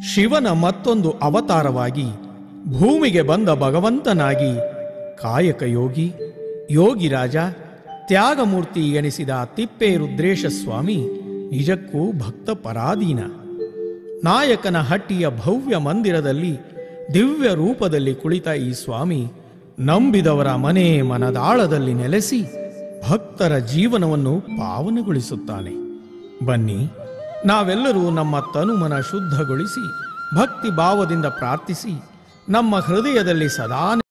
ಶಿವನ ಮತ್ತೊಂದು ಅವತಾರವಾಗಿ ಭೂಮಿಗೆ ಬಂದ ಭಗವಂತನಾಗಿ ಕಾಯಕ ಯೋಗಿ ಯೋಗಿರಾಜ ತ್ಯಾಗಮೂರ್ತಿ ಎನಿಸಿದ ತಿಪ್ಪೇ ರುದ್ರೇಶ ಸ್ವಾಮಿ ನಿಜಕ್ಕೂ ಭಕ್ತ ಪರಾಧೀನ ನಾಯಕನ ಹಟ್ಟಿಯ ಭವ್ಯ ಮಂದಿರದಲ್ಲಿ ದಿವ್ಯ ರೂಪದಲ್ಲಿ ಕುಳಿತ ಈ ಸ್ವಾಮಿ ನಂಬಿದವರ ಮನೆ ಮನದಾಳದಲ್ಲಿ ನೆಲೆಸಿ ಭಕ್ತರ ಜೀವನವನ್ನು ಪಾವನಗೊಳಿಸುತ್ತಾನೆ ಬನ್ನಿ ನಾವೆಲ್ಲರೂ ನಮ್ಮ ತನುಮನ ಶುದ್ಧಗೊಳಿಸಿ ಭಕ್ತಿ ಭಾವದಿಂದ ಪ್ರಾರ್ಥಿಸಿ ನಮ್ಮ ಹೃದಯದಲ್ಲಿ ಸದಾ